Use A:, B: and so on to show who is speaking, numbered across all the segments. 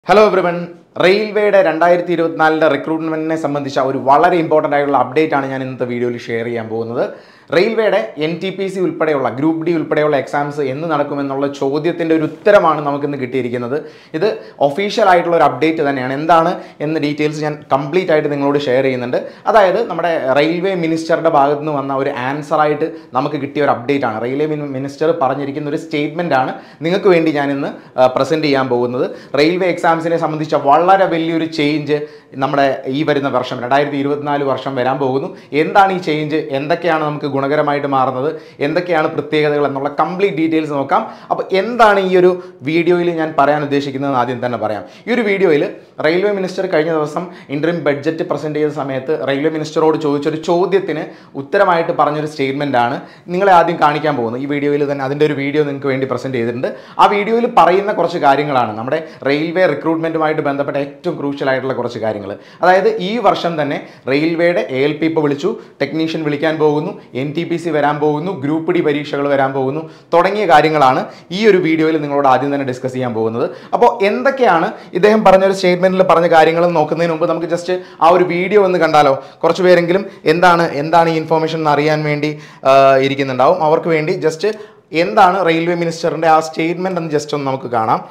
A: hello everyone റെയിൽവേയുടെ രണ്ടായിരത്തി ഇരുപത്തിനാലിൻ്റെ റിക്രൂട്ട്മെൻറ്റിനെ സംബന്ധിച്ച ഒരു വളരെ ഇമ്പോർട്ടൻ്റ് ആയിട്ടുള്ള അപ്ഡേറ്റ് ആണ് ഞാൻ ഇന്നത്തെ വീഡിയോയിൽ ഷെയർ ചെയ്യാൻ പോകുന്നത് റെയിൽവേയുടെ എൻ ടി പി സി ഉൾപ്പെടെയുള്ള ഗ്രൂപ്പ് ഡി ഉൾപ്പെടെയുള്ള എക്സാംസ് എന്ന് നടക്കുമെന്നുള്ള ചോദ്യത്തിൻ്റെ ഒരു ഉത്തരമാണ് നമുക്കിന്ന് കിട്ടിയിരിക്കുന്നത് ഇത് ഒഫീഷ്യൽ ആയിട്ടുള്ള ഒരു അപ്ഡേറ്റ് തന്നെയാണ് എന്താണ് എന്ന ഡീറ്റെയിൽസ് ഞാൻ കംപ്ലീറ്റ് ആയിട്ട് നിങ്ങളോട് ഷെയർ ചെയ്യുന്നുണ്ട് അതായത് നമ്മുടെ റെയിൽവേ മിനിസ്റ്ററുടെ ഭാഗത്ത് നിന്ന് വന്ന ഒരു ആൻസർ ആയിട്ട് നമുക്ക് കിട്ടിയ ഒരു അപ്ഡേറ്റ് ആണ് റെയിൽവേ മിനിസ്റ്റർ പറഞ്ഞിരിക്കുന്ന ഒരു സ്റ്റേറ്റ്മെൻ്റ് ആണ് നിങ്ങൾക്ക് വേണ്ടി ഞാൻ ഇന്ന് പ്രസൻറ്റ് ചെയ്യാൻ പോകുന്നത് റെയിൽവേ എക്സാംസിനെ സംബന്ധിച്ച വളരെ വലിയൊരു ചേഞ്ച് നമ്മുടെ ഈ വരുന്ന വർഷം രണ്ടായിരത്തി ഇരുപത്തിനാല് വർഷം വരാൻ പോകുന്നു എന്താണ് ഈ ചേഞ്ച് എന്തൊക്കെയാണ് നമുക്ക് ഗുണകരമായിട്ട് മാറുന്നത് എന്തൊക്കെയാണ് പ്രത്യേകതകൾ എന്നുള്ള കംപ്ലീറ്റ് ഡീറ്റെയിൽസ് നോക്കാം അപ്പോൾ എന്താണ് ഈ ഒരു വീഡിയോയിൽ ഞാൻ പറയാൻ ഉദ്ദേശിക്കുന്നത് ആദ്യം തന്നെ പറയാം ഈ ഒരു വീഡിയോയിൽ റെയിൽവേ മിനിസ്റ്റർ കഴിഞ്ഞ ദിവസം ഇൻട്രീം ബഡ്ജറ്റ് പ്രസൻറ്റ് ചെയ്ത സമയത്ത് റെയിൽവേ മിനിസ്റ്ററോട് ചോദിച്ചൊരു ചോദ്യത്തിന് ഉത്തരമായിട്ട് പറഞ്ഞൊരു സ്റ്റേറ്റ്മെൻ്റ് ആണ് നിങ്ങളെ ആദ്യം കാണിക്കാൻ പോകുന്നത് ഈ വീഡിയോയിൽ തന്നെ അതിൻ്റെ ഒരു വീഡിയോ നിങ്ങൾക്ക് വേണ്ടി പ്രസൻറ്റ് ചെയ്തിട്ടുണ്ട് ആ വീഡിയോയിൽ പറയുന്ന കുറച്ച് കാര്യങ്ങളാണ് നമ്മുടെ റെയിൽവേ റിക്രൂട്ട്മെൻറ്റുമായിട്ട് ബന്ധപ്പെട്ട ഏറ്റവും ക്രൂഷ്യൽ ആയിട്ടുള്ള കുറച്ച് കാര്യങ്ങൾ അതായത് ഈ വർഷം തന്നെ റെയിൽവേയുടെ എ എൽ പി ഇപ്പോൾ വിളിച്ചു ടെക്നീഷ്യൻ വിളിക്കാൻ പോകുന്നു എൻ ടി പി സി വരാൻ പോകുന്നു ഗ്രൂപ്പ് ഡി പരീക്ഷകൾ വരാൻ പോകുന്നു തുടങ്ങിയ കാര്യങ്ങളാണ് ഈ ഒരു വീഡിയോയിൽ നിങ്ങളോട് ആദ്യം തന്നെ ഡിസ്കസ് ചെയ്യാൻ പോകുന്നത് അപ്പോൾ എന്തൊക്കെയാണ് ഇദ്ദേഹം പറഞ്ഞൊരു സ്റ്റേറ്റ്മെൻറ്റിൽ പറഞ്ഞ കാര്യങ്ങൾ നോക്കുന്നതിന് മുമ്പ് നമുക്ക് ജസ്റ്റ് ആ ഒരു വീഡിയോ ഒന്ന് കണ്ടാലോ കുറച്ച് പേരെങ്കിലും എന്താണ് എന്താണ് ഈ ഇൻഫോർമേഷൻ എന്ന് അറിയാൻ വേണ്ടി ആ, ഇരിക്കുന്നുണ്ടാവും അവർക്ക് വേണ്ടി ജസ്റ്റ് എന്താണ് റെയിൽവേ മിനിസ്റ്ററിൻ്റെ ആ സ്റ്റേറ്റ്മെൻറ്റ് എന്ന് ജസ്റ്റ് ഒന്ന് നമുക്ക് കാണാം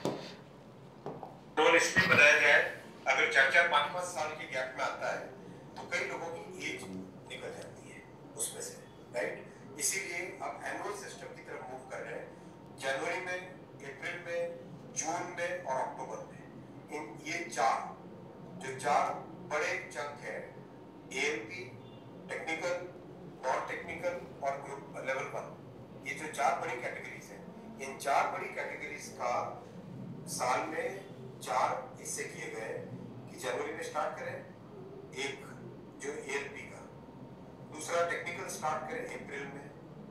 B: रोल इसलिए बनाया जाए अगर चार चार पाँच पाँच साल के गैप में आता है तो कई लोगों की एज निकल जाती है उसमें से राइट इसीलिए अब एनुअल सिस्टम की तरफ मूव कर रहे हैं जनवरी में अप्रैल में जून में और अक्टूबर में इन ये चार जो चार बड़े चंक है एएलपी टेक्निकल नॉन टेक्निकल और ग्रुप लेवल वन ये जो चार बड़ी कैटेगरीज है इन चार बड़ी कैटेगरीज का साल में चार हिस्से किए गए हैं कि जनवरी में स्टार्ट करें एक जो एएलपी का दूसरा टेक्निकल स्टार्ट करें अप्रैल में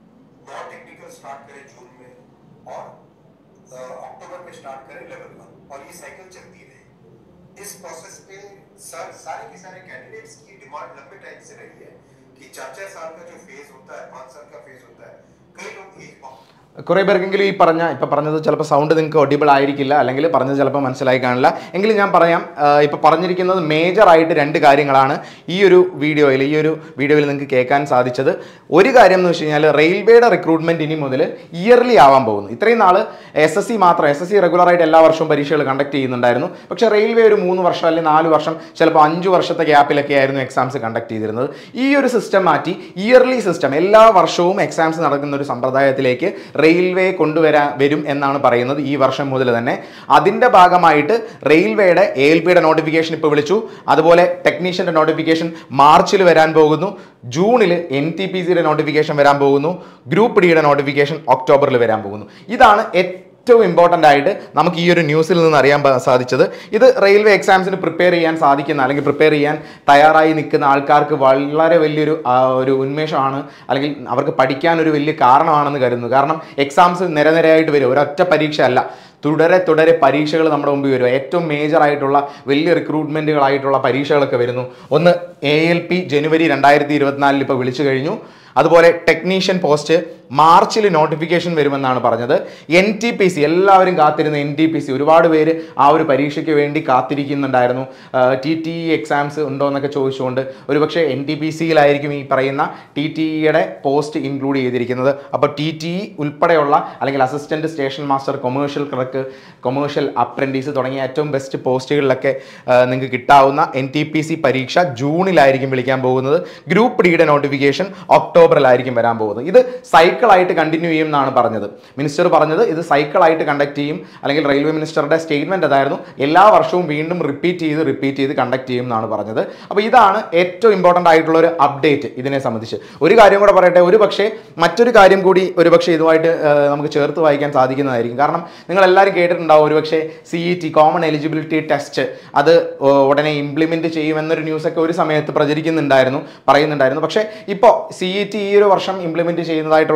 B: नॉन टेक्निकल स्टार्ट करें जून में और अ, अक्टूबर में स्टार्ट करें लेवल वन और ये साइकिल चलती रहे इस प्रोसेस पे सर सारे के सारे कैंडिडेट्स की डिमांड लंबे टाइम से रही है कि चार चार साल का जो फेज होता है पाँच साल का फेज होता है कई लोग एज बहुत
A: കുറേ പേർക്കെങ്കിലും ഈ പറഞ്ഞ ഇപ്പം പറഞ്ഞത് ചിലപ്പോൾ സൗണ്ട് നിങ്ങൾക്ക് ഒഡിബിൾ ആയിരിക്കില്ല അല്ലെങ്കിൽ പറഞ്ഞത് ചിലപ്പോൾ മനസ്സിലായി കാണില്ല എങ്കിലും ഞാൻ പറയാം ഇപ്പോൾ പറഞ്ഞിരിക്കുന്നത് മേജറായിട്ട് രണ്ട് കാര്യങ്ങളാണ് ഈ ഒരു വീഡിയോയിൽ ഈ ഒരു വീഡിയോയിൽ നിങ്ങൾക്ക് കേൾക്കാൻ സാധിച്ചത് ഒരു കാര്യം എന്ന് വെച്ച് കഴിഞ്ഞാൽ റെയിൽവേയുടെ റിക്രൂട്ട്മെൻറ്റ് ഇനി മുതൽ ഇയർലി ആവാൻ പോകുന്നു ഇത്രയും നാൾ എസ് എസ് സി മാത്രം എസ് എസ് സി റെഗുലറായിട്ട് എല്ലാ വർഷവും പരീക്ഷകൾ കണ്ടക്ട് ചെയ്യുന്നുണ്ടായിരുന്നു പക്ഷേ റെയിൽവേ ഒരു മൂന്ന് വർഷം അല്ലെങ്കിൽ നാല് വർഷം ചിലപ്പോൾ അഞ്ച് വർഷത്തെ ഗ്യാപ്പിലൊക്കെ ആയിരുന്നു എക്സാംസ് കണ്ടക്ട് ചെയ്തിരുന്നത് ഈ ഒരു സിസ്റ്റം മാറ്റി ഇയർലി സിസ്റ്റം എല്ലാ വർഷവും എക്സാംസ് നടക്കുന്ന ഒരു സമ്പ്രദായത്തിലേക്ക് റെയിൽവേ കൊണ്ടുവരാൻ വരും എന്നാണ് പറയുന്നത് ഈ വർഷം മുതൽ തന്നെ അതിൻ്റെ ഭാഗമായിട്ട് റെയിൽവേയുടെ എ എൽ പിയുടെ നോട്ടിഫിക്കേഷൻ ഇപ്പോൾ വിളിച്ചു അതുപോലെ ടെക്നീഷ്യൻ്റെ നോട്ടിഫിക്കേഷൻ മാർച്ചിൽ വരാൻ പോകുന്നു ജൂണിൽ എൻ ടി പി സിയുടെ നോട്ടിഫിക്കേഷൻ വരാൻ പോകുന്നു ഗ്രൂപ്പ് ഡിയുടെ നോട്ടിഫിക്കേഷൻ ഒക്ടോബറിൽ വരാൻ പോകുന്നു ഇതാണ് ഏറ്റവും ഇമ്പോർട്ടൻ്റ് ആയിട്ട് നമുക്ക് ഈ ഒരു ന്യൂസിൽ നിന്ന് അറിയാൻ പ- സാധിച്ചത് ഇത് റെയിൽവേ എക്സാംസിന് പ്രിപ്പയർ ചെയ്യാൻ സാധിക്കുന്ന അല്ലെങ്കിൽ പ്രിപ്പയർ ചെയ്യാൻ തയ്യാറായി നിൽക്കുന്ന ആൾക്കാർക്ക് വളരെ വലിയൊരു ആ, ഒരു ഉന്മേഷമാണ് അല്ലെങ്കിൽ അവർക്ക് പഠിക്കാൻ ഒരു വലിയ കാരണമാണെന്ന് കരുതുന്നു കാരണം എക്സാംസ് നിരനിരയായിട്ട് വരും ഒരൊറ്റ പരീക്ഷ അല്ല തുടരെ തുടരെ പരീക്ഷകൾ നമ്മുടെ മുമ്പിൽ വരും ഏറ്റവും മേജർ ആയിട്ടുള്ള വലിയ റിക്രൂട്ട്മെൻറ്റുകളായിട്ടുള്ള പരീക്ഷകളൊക്കെ വരുന്നു ഒന്ന് എ എൽ പി ജനുവരി രണ്ടായിരത്തി ഇരുപത്തിനാലിൽ ഇപ്പോൾ വിളിച്ചു കഴിഞ്ഞു അതുപോലെ ടെക്നീഷ്യൻ പോസ്റ്റ് മാർച്ചിൽ നോട്ടിഫിക്കേഷൻ വരുമെന്നാണ് പറഞ്ഞത് എൻ ടി പി സി എല്ലാവരും കാത്തിരുന്ന എൻ ടി പി സി ഒരുപാട് പേര് ആ ഒരു പരീക്ഷയ്ക്ക് വേണ്ടി കാത്തിരിക്കുന്നുണ്ടായിരുന്നു ടി ടി ഇ എക്സാംസ് ഉണ്ടോ എന്നൊക്കെ ചോദിച്ചുകൊണ്ട് ഒരുപക്ഷെ എൻ ടി പി സിയിലായിരിക്കും ഈ പറയുന്ന ടി ടി ഇയുടെ പോസ്റ്റ് ഇൻക്ലൂഡ് ചെയ്തിരിക്കുന്നത് അപ്പോൾ ടി ടി ഇ ഉൾപ്പെടെയുള്ള അല്ലെങ്കിൽ assistant station master commercial clerk commercial apprentice തുടങ്ങിയ ഏറ്റവും ബെസ്റ്റ് പോസ്റ്റുകളിലൊക്കെ നിങ്ങൾക്ക് കിട്ടാവുന്ന എൻ ടി പി സി പരീക്ഷ ജൂണിലായിരിക്കും വിളിക്കാൻ പോകുന്നത് ഗ്രൂപ്പ് ഡിയുടെ നോട്ടിഫിക്കേഷൻ ഒക്ടോബറിലായിരിക്കും വരാൻ പോകുന്നത് ഇത് സൈക്കിളായിട്ട് കണ്ടിന്യൂ ചെയ്യും എന്നാണ് പറഞ്ഞത് മിനിസ്റ്റർ പറഞ്ഞത് ഇത് സൈക്കിളായിട്ട് കണ്ടക്ട് ചെയ്യും അല്ലെങ്കിൽ റെയിൽവേ മിനിസ്റ്ററുടെ സ്റ്റേറ്റ്മെന്റ് അതായിരുന്നു എല്ലാ വർഷവും വീണ്ടും റിപ്പീറ്റ് ചെയ്ത് റിപ്പീറ്റ് ചെയ്ത് കണ്ടക്ട് ചെയ്യും എന്നാണ് പറഞ്ഞത് അപ്പോൾ ഇതാണ് ഏറ്റവും ഇമ്പോർട്ടൻ്റ് ആയിട്ടുള്ള ഒരു അപ്ഡേറ്റ് ഇതിനെ സംബന്ധിച്ച് ഒരു കാര്യം കൂടെ പറയട്ടെ ഒരു പക്ഷേ മറ്റൊരു കാര്യം കൂടി ഒരു പക്ഷേ ഇതുമായിട്ട് ആ, നമുക്ക് ചേർത്ത് വായിക്കാൻ സാധിക്കുന്നതായിരിക്കും കാരണം നിങ്ങൾ എല്ലാവരും കേട്ടിട്ടുണ്ടാവും ഒരുപക്ഷെ C E T common eligibility test അത് ഓ, ഉടനെ ഇംപ്ലിമെന്റ് ചെയ്യുമെന്നൊരു ന്യൂസൊക്കെ ഒരു സമയത്ത് പ്രചരിക്കുന്നുണ്ടായിരുന്നു പറയുന്നുണ്ടായിരുന്നു പക്ഷേ ഇപ്പോൾ സി ഇ ടി ഈ ഒരു വർഷം ഇംപ്ലിമെന്റ് ചെയ്യുന്നതായിട്ടുള്ള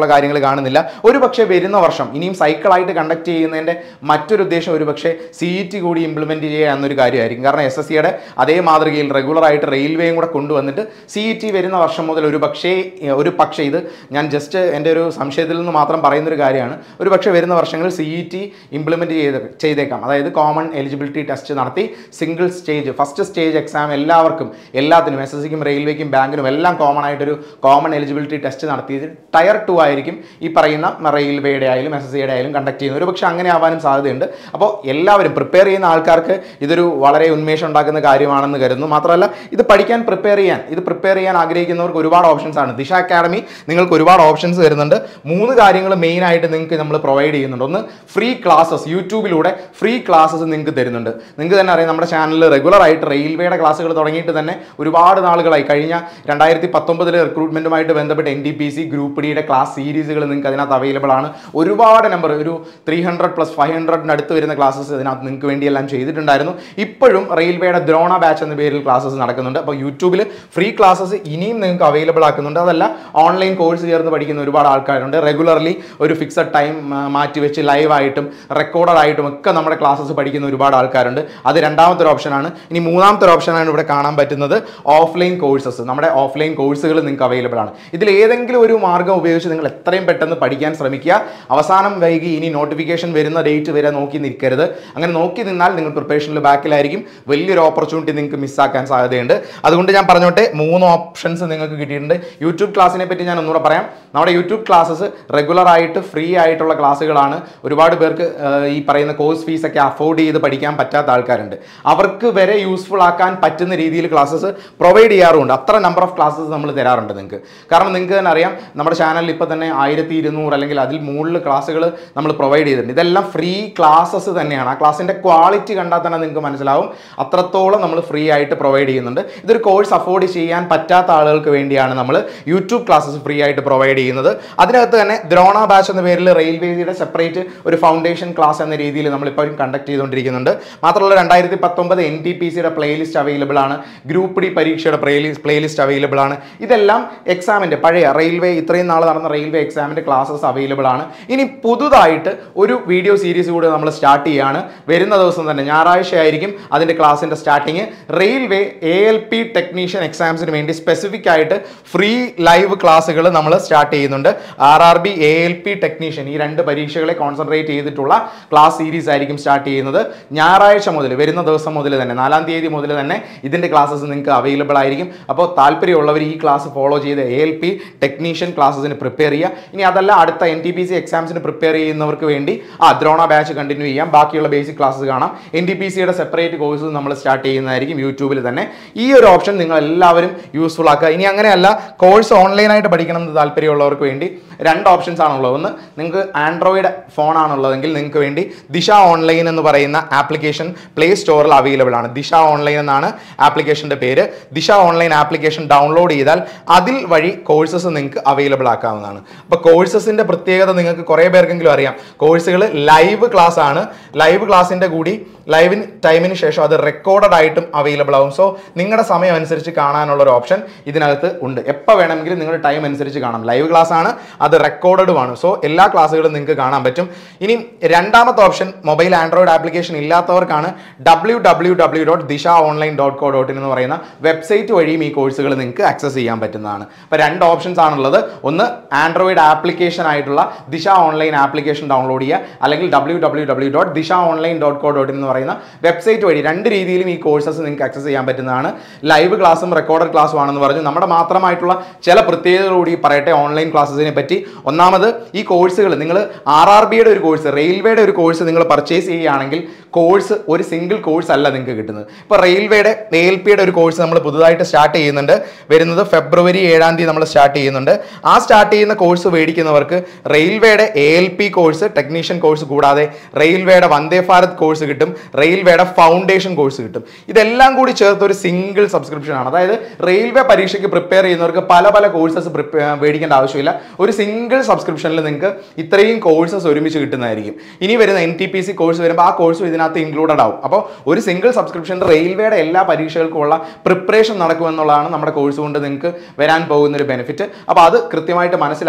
A: കാര്യങ്ങൾ കാണുന്നില്ല ഒരു പക്ഷേ വരുന്ന വർഷം ഇനിയും സൈക്കിളായിട്ട് കണ്ടക്ട് ചെയ്യുന്നതിൻ്റെ മറ്റൊരു ഉദ്ദേശം ഒരു പക്ഷേ സി ഇ ടി കൂടി ഇംപ്ലിമെൻറ്റ് ചെയ്യുക എന്നൊരു കാര്യമായിരിക്കും കാരണം എസ് എസ് സിയുടെ അതേ മാതൃകയിൽ റെഗുലറായിട്ട് റെയിൽവേയും കൂടെ കൊണ്ടുവന്നിട്ട് സി ഇ ടി വരുന്ന വർഷം മുതൽ ഒരു പക്ഷേ ഒരു പക്ഷേ ഇത് ഞാൻ ജസ്റ്റ് എൻ്റെ ഒരു സംശയത്തിൽ നിന്ന് മാത്രം പറയുന്നൊരു കാര്യമാണ് ഒരു പക്ഷേ വരുന്ന വർഷങ്ങളിൽ സി ഇ ടി ഇംപ്ലിമെൻറ്റ് ചെയ്ത് ചെയ്തേക്കാം അതായത് കോമൺ എലിജിബിലിറ്റി ടെസ്റ്റ് നടത്തി single stage first stage exam എല്ലാവർക്കും എല്ലാത്തിനും എസ് എസ് സിക്കും റെയിൽവേക്കും ബാങ്കിനും എല്ലാം കോമൺ ആയിട്ടൊരു കോമൺ എലിജിബിലിറ്റി ടെസ്റ്റ് നടത്തി ടയർ ടു ആയിരിക്കും ഈ പറയുന്ന റെയിൽവേയുടെ ആയാലും എസ് എസ് സിയുടെ ആയാലും കണ്ടക്ട് ചെയ്യുന്നത് ഒരു പക്ഷേ അങ്ങനെ ആവാനും സാധ്യതയുണ്ട് അപ്പോൾ എല്ലാവരും പ്രിപ്പയർ ചെയ്യുന്ന ആൾക്കാർക്ക് ഇതൊരു വളരെ ഉന്മേഷം ഉണ്ടാക്കുന്ന കാര്യമാണെന്ന് കരുതുന്നു മാത്രമല്ല ഇത് പഠിക്കാൻ പ്രിപ്പയർ ചെയ്യാൻ ഇത് പ്രിപ്പയർ ചെയ്യാൻ ആഗ്രഹിക്കുന്നവർക്ക് ഒരുപാട് ഓപ്ഷൻസ് ആണ് ദിശ അക്കാഡമി നിങ്ങൾക്ക് ഒരുപാട് ഓപ്ഷൻസ് തരുന്നുണ്ട് മൂന്ന് കാര്യങ്ങൾ മെയിൻ ആയിട്ട് നിങ്ങൾക്ക് നമ്മൾ പ്രൊവൈഡ് ചെയ്യുന്നുണ്ട് ഒന്ന് ഫ്രീ ക്ലാസ്സസ് യൂട്യൂബിലൂടെ ഫ്രീ ക്ലാസ്സസ് നിങ്ങൾക്ക് തരുന്നുണ്ട് നിങ്ങൾക്ക് തന്നെ അറിയാം നമ്മുടെ ചാനലിൽ റെഗുലർ ആയിട്ട് റെയിൽവേയുടെ ക്ലാസ്സുകൾ തുടങ്ങിയിട്ട് തന്നെ ഒരുപാട് നാളുകളായി കഴിഞ്ഞ രണ്ടായിരത്തി പത്തൊമ്പതിലെ റിക്രൂട്ട്മെന്റുമായിട്ട് ബന്ധപ്പെട്ട് N D P C group ഡിയുടെ ക്ലാസ് സീരീസുകൾ നിങ്ങൾക്ക് അതിനകത്ത് അവൈലബിൾ ആണ് ഒരുപാട് നമ്പർ ഒരു ത്രീ ഹൺഡ്രഡ് പ്ലസ് ഫൈവ് ഹൺഡ്രഡിന് അടുത്ത് വരുന്ന ക്ലാസ്സസ് ഇതിനകത്ത് നിങ്ങൾക്ക് വേണ്ടി എല്ലാം ചെയ്തിട്ടുണ്ടായിരുന്നു ഇപ്പോഴും റെയിൽവേയുടെ ദ്രോണ ബാച്ച് എന്ന പേരിൽ ക്ലാസ്സസ് നടക്കുന്നുണ്ട് അപ്പോൾ യൂട്യൂബിൽ ഫ്രീ ക്ലാസ്സസ് ഇനിയും നിങ്ങൾക്ക് അവൈലബിൾ ആക്കുന്നുണ്ട് അതല്ല ഓൺലൈൻ കോഴ്സ് ചേർന്ന് പഠിക്കുന്ന ഒരുപാട് ആൾക്കാരുണ്ട് റെഗുലർലി ഒരു ഫിക്സഡ് ടൈം മാറ്റി വെച്ച് ലൈവായിട്ടും റെക്കോർഡഡ് ആയിട്ടും ഒക്കെ നമ്മുടെ ക്ലാസ്സസ് പഠിക്കുന്ന ഒരുപാട് ആൾക്കാരുണ്ട് അത് രണ്ടാമത്തെ ഒരു ഓപ്ഷനാണ് ഇനി മൂന്നാമത്തെ ഒരു ഓപ്ഷനാണ് ഇവിടെ കാണാൻ പറ്റുന്നത് ഓഫ്ലൈൻ കോഴ്സസ് നമ്മുടെ ഓഫ്ലൈൻ കോഴ്സുകൾ നിങ്ങൾക്ക് അവൈലബിൾ ആണ് ഇതിൽ ഏതെങ്കിലും ഒരു മാർഗ്ഗം ഉപയോഗിച്ച് നിങ്ങൾ എത്രയും പെട്ടെന്ന് പഠിക്കാൻ ശ്രമിക്കുക അവസാനം വൈകി ഇനി നോട്ടിഫിക്കേഷൻ വരുന്ന ഡേറ്റ് വരെ നോക്കി നിൽക്കരുത് അങ്ങനെ നോക്കി നിന്നാൽ നിങ്ങൾ പ്രിപ്പറേഷനിൽ ബാക്കിലായിരിക്കും വലിയൊരു ഓപ്പർച്യൂണിറ്റി നിങ്ങൾക്ക് മിസ്സാക്കാൻ സാധ്യതയുണ്ട് അതുകൊണ്ട് ഞാൻ പറഞ്ഞോട്ടെ മൂന്ന് ഓപ്ഷൻസ് നിങ്ങൾക്ക് കിട്ടിയിട്ടുണ്ട് യൂട്യൂബ് ക്ലാസ്സിനെ പറ്റി ഞാൻ ഒന്നുകൂടെ പറയാം നമ്മുടെ യൂട്യൂബ് ക്ലാസ്സസ് റെഗുലർ ആയിട്ട് ഫ്രീ ആയിട്ടുള്ള ക്ലാസ്സുകളാണ് ഒരുപാട് പേർക്ക് ആ, ഈ പറയുന്ന കോഴ്സ് ഫീസ് ഒക്കെ അഫോർഡ് ചെയ്ത് പഠിക്കാൻ പറ്റാത്ത ആൾക്കാരുണ്ട് അവർക്ക് വരെ യൂസ്ഫുൾ ആക്കാൻ പറ്റുന്ന രീതിയിൽ ക്ലാസ്സസ് പ്രൊവൈഡ് ചെയ്യാറുണ്ട് അത്ര നമ്പർ ഓഫ് ക്ലാസ്സസ് നമ്മൾ തരാറുണ്ട് നിങ്ങൾക്ക് കാരണം നിങ്ങൾക്ക് തന്നെ അറിയാം നമ്മുടെ ചാനലിൽ ഇപ്പോൾ തന്നെ ആയിരത്തി ഇരുന്നൂറ് അല്ലെങ്കിൽ അതിൽ മുകളിൽ ക്ലാസ്സുകൾ നമ്മൾ പ്രൊവൈഡ് ചെയ്തിട്ടുണ്ട് ഇതെല്ലാം ഫ്രീ ക്ലാസ്സസ് തന്നെയാണ് ആ ക്ലാസ്സിൻ്റെ ക്വാളിറ്റി കണ്ടാൽ തന്നെ നിങ്ങൾക്ക് മനസ്സിലാവും അത്രത്തോളം നമ്മൾ ഫ്രീ ആയിട്ട് പ്രൊവൈഡ് ചെയ്യുന്നുണ്ട് ഇതൊരു കോഴ്സ് അഫോർഡ് ചെയ്യാൻ പറ്റാത്ത ആളുകൾക്ക് വേണ്ടിയാണ് നമ്മൾ യൂട്യൂബ് ക്ലാസ്സസ് ഫ്രീ ആയിട്ട് പ്രൊവൈഡ് ചെയ്യുന്നത് അതിനകത്ത് തന്നെ ദ്രോണ ബാച്ച് എന്ന പേരിൽ റെയിൽവേയുടെ സെപ്പറേറ്റ് ഒരു ഫൗണ്ടേഷൻ ക്ലാസ് എന്ന രീതിയിൽ നമ്മളിപ്പോഴും കണ്ടക്ട് ചെയ്തുകൊണ്ടിരിക്കുന്നുണ്ട് മാത്രമല്ല രണ്ടായിരത്തി പത്തൊമ്പത് എൻ ടി പി സിയുടെ പ്ലേലിസ്റ്റ് അവൈലബിൾ ആണ് ഗ്രൂപ്പ് ഡി പരീക്ഷയുടെ പ്ലേലിസ്റ്റ് അവൈലബിൾ ആണ് ഇതെല്ലാം എക്സാമിൻ്റെ പഴയ റെയിൽവേ ഇത്രയും നാൾ നടന്ന റെയിൽവേ എക്സാമിൻ്റെ ക്ലാസ്സസ് അവൈലബിൾ ആണ് ഇനി പുതുതായിട്ട് ഒരു വീഡിയോ സീരീസ് കൂടി നമ്മൾ സ്റ്റാർട്ട് ചെയ്യുകയാണ് വരുന്ന ദിവസം തന്നെ ഞായറാഴ്ച ആയിരിക്കും അതിൻ്റെ ക്ലാസ്സിൻ്റെ starting railway A L P technician എക്സാംസിന് വേണ്ടി സ്പെസിഫിക് ആയിട്ട് ഫ്രീ ലൈവ് ക്ലാസ്സുകൾ നമ്മൾ സ്റ്റാർട്ട് ചെയ്യുന്നുണ്ട് R R B A L P technician ഈ രണ്ട് പരീക്ഷകളെ കോൺസെൻട്രേറ്റ് ചെയ്തിട്ടുള്ള ക്ലാസ് സീരീസ് ആയിരിക്കും സ്റ്റാർട്ട് ചെയ്യുന്നത് ഞായറാഴ്ച മുതൽ വരുന്ന ദിവസം മുതൽ തന്നെ നാലാം തീയതി മുതൽ തന്നെ ഇതിൻ്റെ ക്ലാസ്സസ് നിങ്ങൾക്ക് അവൈലബിൾ ആയിരിക്കും അപ്പോൾ താല്പര്യമുള്ളവർ ഈ ക്ലാസ് ഫോളോ ചെയ്ത് എ എൽ പി ടെക്നീഷ്യൻ ക്ലാസ്സസിന് പ്രിപ്പയർ ചെയ്യുക ഇനി അതല്ല അടുത്ത എൻ ടി പി സി എക്സാംസിന് പ്രിപ്പയർ ചെയ്യുന്നവർക്ക് വേണ്ടി ആ ദ്രോണ ബാച്ച് കണ്ടിന്യൂ ചെയ്യാം ബാക്കിയുള്ള ബേസിക് ക്ലാസ്സസ് കാണാം എൻ ടി പി സിയുടെ സെപ്പറേറ്റ് കോഴ്സ് നമ്മൾ സ്റ്റാർട്ട് ചെയ്യുന്നതായിരിക്കും യൂട്യൂബിൽ തന്നെ ഈ ഒരു ഓപ്ഷൻ നിങ്ങൾ എല്ലാവരും യൂസ്ഫുൾ ആക്കുക ഇനി അങ്ങനെയല്ല കോഴ്സ് ഓൺലൈനായിട്ട് പഠിക്കണം എന്ന് താല്പര്യമുള്ളവർക്ക് വേണ്ടി രണ്ട് ഓപ്ഷൻസ് ആണുള്ളത് ഒന്ന് നിങ്ങൾക്ക് ആൻഡ്രോയിഡ് ഫോൺ ആണുള്ളതെങ്കിൽ നിങ്ങൾക്ക് വേണ്ടി ദിശ ഓൺലൈൻ എന്ന് പറയുന്ന ആപ്ലിക്കേഷൻ പ്ലേ സ്റ്റോറിൽ അവൈലബിൾ ആണ് ദിശ ഓൺലൈൻ എന്നാണ് ആപ്ലിക്കേഷൻ്റെ പേര് ദിശ ഓൺലൈൻ ആപ്ലിക്കേഷൻ ഡൗൺലോഡ് ചെയ്താൽ അതിൽ വഴി കോഴ്സസ് നിങ്ങൾക്ക് അവൈലബിൾ ആക്കാവുന്നതാണ് അപ്പോൾ കോഴ്സസിൻ്റെ പ്രത്യേകത നിങ്ങൾക്ക് കുറേ പേർക്കെങ്കിലും അറിയാം കോഴ്സുകൾ ലൈവ് ക്ലാസ് ആണ് ലൈവ് ക്ലാസ്സിൻ്റെ കൂടി ലൈവിന് ടൈമിന് ശേഷം അത് റെക്കോർഡഡ് ആയിട്ടും അവൈലബിൾ ആവും സോ നിങ്ങളുടെ സമയം അനുസരിച്ച് കാണാനുള്ള ഒരു ഓപ്ഷൻ ഇതിനകത്ത് ഉണ്ട് എപ്പോൾ വേണമെങ്കിലും നിങ്ങളുടെ ടൈം അനുസരിച്ച് കാണാം ലൈവ് ക്ലാസ് ആണ് അത് റെക്കോർഡഡുമാണ് സോ എല്ലാ ക്ലാസ്സുകളും നിങ്ങൾക്ക് കാണാൻ പറ്റും ഇനി രണ്ടാമത്തെ ഓപ്ഷൻ മൊബൈൽ ആൻഡ്രോയിഡ് ആപ്ലിക്കേഷൻ ഇല്ലാത്തവർക്കാണ് W W W dot Disha online dot co dot in എന്ന് പറയുന്ന വെബ്സൈറ്റ് വഴിയും ഈ കോഴ്സുകൾ നിങ്ങൾക്ക് ആക്സസ് ചെയ്യാൻ പറ്റുന്നതാണ് അപ്പോൾ രണ്ട് ഓപ്ഷൻസ് ആണുള്ളത് ഒന്ന് ആൻഡ്രോയിഡ് ആപ്ലിക്കേഷൻ ആയിട്ടുള്ള ദിശ ഓൺലൈൻ ആപ്ലിക്കേഷൻ ഡൗൺലോഡ് ചെയ്യുക അല്ലെങ്കിൽ W W W dot Disha online dot co dot in എന്ന് പറയുന്ന വെബ്സൈറ്റ് വഴി രണ്ട് രീതിയിലും ഈ കോഴ്സസ് നിങ്ങൾക്ക് ആക്സസ് ചെയ്യാൻ പറ്റുന്നതാണ് ലൈവ് ക്ലാസ്സും റെക്കോർഡഡ് ക്ലാസ്സും ആണെന്ന് പറഞ്ഞു നമ്മുടെ മാത്രമായിട്ടുള്ള ചില പ്രത്യേകതകൾ കൂടി പറയട്ടെ ഓൺലൈൻ ക്ലാസ്സസിനെ പറ്റി ഒന്നാമത് ഈ കോഴ്സുകൾ നിങ്ങൾ ആർ ആർ ബിയുടെ ഒരു കോഴ്സ് റെയിൽവേയുടെ ഒരു കോഴ്സ് നിങ്ങൾ പർച്ചേസ് ചെയ്യുകയാണെങ്കിൽ കോഴ്സ് ഒരു സിംഗിൾ കോഴ്സ് അല്ല നിങ്ങൾക്ക് കിട്ടുന്നത് ഇപ്പോൾ റെയിൽവേയുടെ എ എൽ പിയുടെ ഒരു കോഴ്സ് നമ്മൾ പുതുതായിട്ട് സ്റ്റാർട്ട് ചെയ്യുന്നുണ്ട് വരുന്നത് ഫെബ്രുവരി ഏഴാം തീയതി നമ്മൾ സ്റ്റാർട്ട് ചെയ്യുന്നുണ്ട് ആ സ്റ്റാർട്ട് ചെയ്യുന്ന കോഴ്സ് മേടിക്കുന്നവർക്ക് റെയിൽവേയുടെ A L P course technician course കൂടാതെ റെയിൽവേയുടെ വന്ദേ ഭാരത് കോഴ്സ് കിട്ടും റെയിൽവേയുടെ ഫൗണ്ടേഷൻ കോഴ്സ് കിട്ടും ഇതെല്ലാം കൂടി ചേർത്ത് ഒരു സിംഗിൾ സബ്സ്ക്രിപ്ഷൻ ആണ് അതായത് റെയിൽവേ പരീക്ഷയ്ക്ക് പ്രിപ്പയർ ചെയ്യുന്നവർക്ക് പല പല കോഴ്സസ് മേടിക്കേണ്ട ആവശ്യമില്ല ഒരു സിംഗിൾ സബ്സ്ക്രിപ്ഷനിൽ നിങ്ങൾക്ക് ഇത്രയും കോഴ്സസ് ഒരുമിച്ച് കിട്ടുന്നതായിരിക്കും ഇനി വരുന്ന N T P C course വരുമ്പോൾ ആ കോഴ്സും ഇതിനകത്ത് ഇൻക്ലൂഡഡ് ആവും അപ്പോൾ ഒരു സിംഗിൾ സബ്സ്ക്രിപ്ഷൻ റെയിൽവേയുടെ എല്ലാ പരീക്ഷകൾക്കുമുള്ള പ്രിപ്പറേഷൻ നടക്കുമെന്നുള്ളതാണ് നമ്മുടെ കോഴ്സ് കൊണ്ട് നിങ്ങൾക്ക് വരാൻ പോകുന്ന ഒരു ബെനിഫിറ്റ് അപ്പോൾ അത് കൃത്യമായിട്ട് മനസ്സിലാക്കുക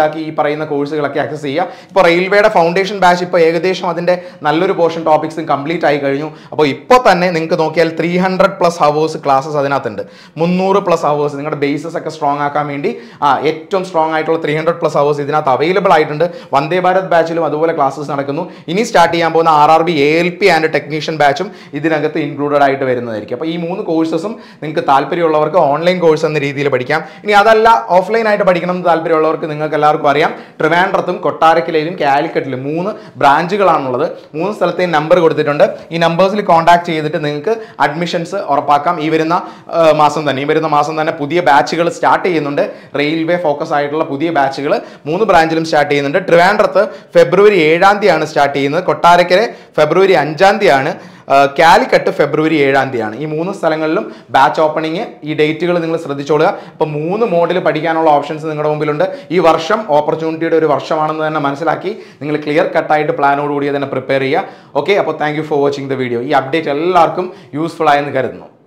A: മനസ്സിലാക്കി ഈ പറയുന്ന കോഴ്സുകളൊക്കെ ആക്സസ് ചെയ്യുക ഇപ്പോൾ റെയിൽവേയുടെ ഫൗണ്ടേഷൻ ബാച്ച് ഇപ്പോൾ ഏകദേശം അതിൻ്റെ നല്ലൊരു പോർഷൻ ടോപ്പിക്സും കംപ്ലീറ്റ് ആയി കഴിഞ്ഞു അപ്പോൾ ഇപ്പോൾ തന്നെ നിങ്ങൾക്ക് നോക്കിയാൽ three hundred plus hours classes അതിനകത്തുണ്ട് മുന്നൂറ് പ്ലസ് ഹവേഴ്സ് നിങ്ങളുടെ ബേസസ് ഒക്കെ സ്ട്രോങ് ആക്കാൻ വേണ്ടി ആ ഏറ്റവും സ്ട്രോങ് ആയിട്ടുള്ള ത്രീ ഹൺഡ്രഡ് പ്ലസ് ഹവേഴ്സ് ഇതിനകത്ത് അവൈലബിൾ ആയിട്ടുണ്ട് വന്ദേ ഭാരത് ബാച്ചിലും അതുപോലെ ക്ലാസ്സസ് നടക്കുന്നു ഇനി സ്റ്റാർട്ട് ചെയ്യാൻ പോകുന്ന R R B A L P and technician ബാച്ചും ഇതിനകത്ത് ഇൻക്ലൂഡഡ് ആയിട്ട് വരുന്നതായിരിക്കും അപ്പോൾ ഈ മൂന്ന് കോഴ്സസും നിങ്ങൾക്ക് താല്പര്യമുള്ളവർക്ക് ഓൺലൈൻ കോഴ്സ് എന്ന രീതിയിൽ പഠിക്കാം ഇനി അതല്ല ഓഫ്ലൈൻ ആയിട്ട് പഠിക്കണം എന്ന് താല്പര്യമുള്ളവർക്ക് നിങ്ങൾക്ക് എല്ലാവർക്കും അറിയാം ട്രിവാൻഡ്രത്തും കൊട്ടാരക്കലയിലും കാലിക്കറ്റിലും മൂന്ന് ബ്രാഞ്ചുകളാണുള്ളത് മൂന്ന് സ്ഥലത്തെയും നമ്പർ കൊടുത്തിട്ടുണ്ട് ഈ നമ്പേഴ്സിൽ കോൺടാക്ട് ചെയ്തിട്ട് നിങ്ങൾക്ക് അഡ്മിഷൻസ് ഉറപ്പാക്കാം ഈ വരുന്ന ആ, മാസം തന്നെ ഈ വരുന്ന മാസം തന്നെ പുതിയ ബാച്ചുകൾ സ്റ്റാർട്ട് ചെയ്യുന്നുണ്ട് റെയിൽവേ ഫോക്കസ് ആയിട്ടുള്ള പുതിയ ബാച്ചുകൾ മൂന്ന് ബ്രാഞ്ചിലും സ്റ്റാർട്ട് ചെയ്യുന്നുണ്ട് ട്രിവാൻഡ്രത്ത് ഫെബ്രുവരി ഏഴാം തീയതിയാണ് സ്റ്റാർട്ട് ചെയ്യുന്നത് കൊട്ടാരക്കര ഫെബ്രുവരി അഞ്ചാം തീയതിയാണ് ആ, കാലിക്കട്ട് ഫെബ്രുവരി ഏഴാം തീയതിയാണ് ഈ മൂന്ന് സ്ഥലങ്ങളിലും ബാച്ച് ഓപ്പണിങ് ഈ ഡേറ്റുകൾ നിങ്ങൾ ശ്രദ്ധിച്ചോളുക അപ്പോൾ മൂന്ന് മോഡിൽ പഠിക്കാനുള്ള ഓപ്ഷൻസ് നിങ്ങളുടെ മുമ്പിലുണ്ട് ഈ വർഷം ഓപ്പർച്യൂണിറ്റിയുടെ ഒരു വർഷമാണെന്ന് തന്നെ മനസ്സിലാക്കി നിങ്ങൾ ക്ലിയർ കട്ടായിട്ട് പ്ലാനോട് കൂടി തന്നെ പ്രിപ്പയർ ചെയ്യുക ഓക്കെ അപ്പോൾ thank you for watching the video ഈ അപ്ഡേറ്റ് എല്ലാവർക്കും യൂസ്ഫുൾ ആയെന്ന് കരുതുന്നു